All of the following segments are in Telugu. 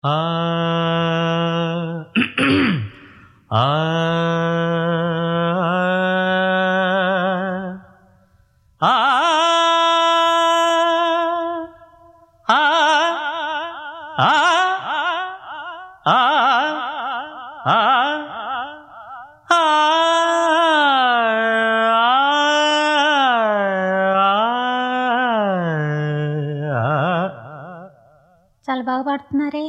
ఆ ఆ ఆ చాలా బాగా పాడుతున్నారే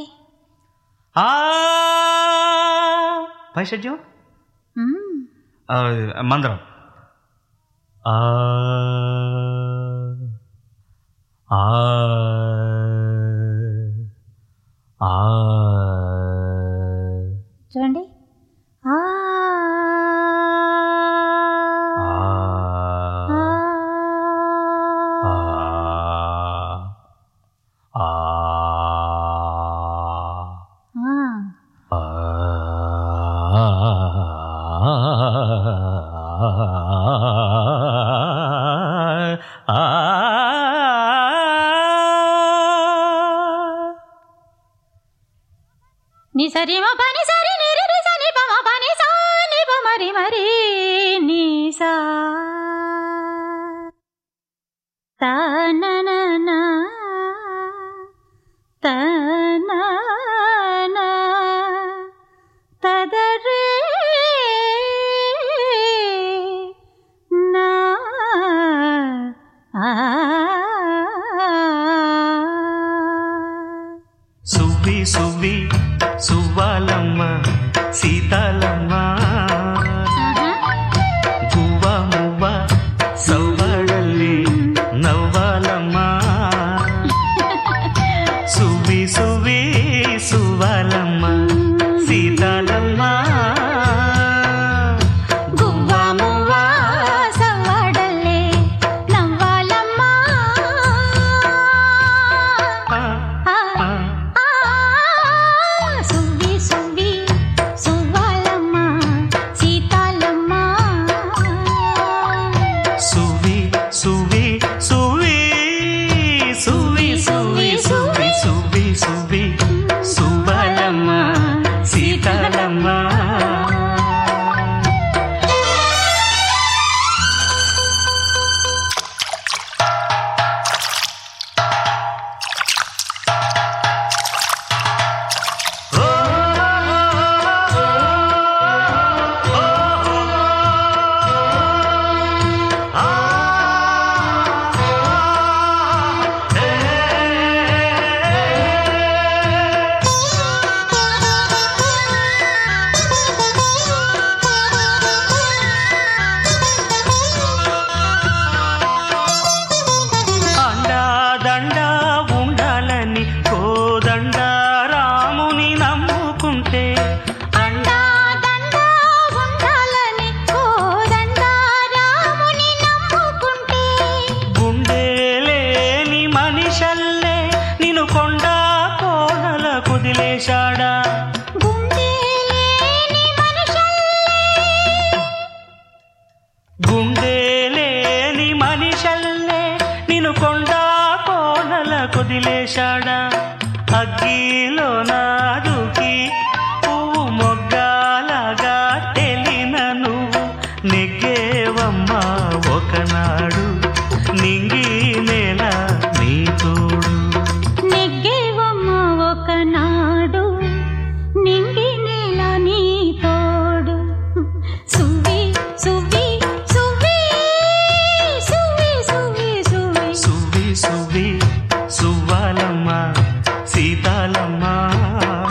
పై షడ్యం మ్మ్. ఆ, మందరం ఆ ఆ ఆ చూడండి ఆ ఆ ఆ ఆ. ని సరి మ పని సరి ని రి రి స ని ప మ పని సా ని ప మరి మరి ని సా త న న న త న న త ద రే నా ఆ సువ్వి సువ్వి సువ్వాలమ్మ సీతాలమ్మ గువ్వ మువ్వ సవ్వడల్లి నవ్వాలమ్మ సువ్వి సువ్వి సువ్వాలమ్మ సీతాలమ్మ గువ్వ మువ్వ సవ్వడల్లే నవ్వాలమ్మా ఆ, ఆ, ఆ. ఆ, సువ్వి సువ్వి సువ్వాలమ్మ సీతాలమ్మ సువి సువి సువి సువి సువి సువి సువి సువి సుబలమ్మ సీతాలమ్మ ఓ అండా దండా ఉండాలని కోదండ రాముని నమ్ముకుంటే అండా దండా ఉండాలని కోదండా రాముని నమ్ముకుంటే గుండె లేని మనిషల్లే నిన్ను కొండ కోనల కుదిలేశాడా గుండె లేని మనుషుల్లే గుండె లేని మనిషల్లే నిన్ను కొండ కోనల కుదిలేశాడా అగ్గిలో నాదుకి పువ్వు మొగ్గాలగా తెలిన నువ్వు నెగ్గేవమ్మా ఒకనాడు నింగి నేల నీ తోడు నెగ్గేవమ్మ ఒకనాడు నింగి నేల నీ తోడు సువ్వి సువ్వి సువ్వి సువ్వి సువ్వి సువ్వి సువి సువి సువ్వాలమ్మ సీతాలమ్మ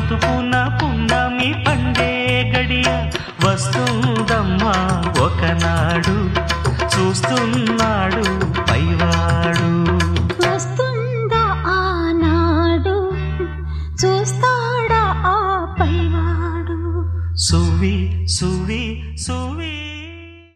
మృదుపు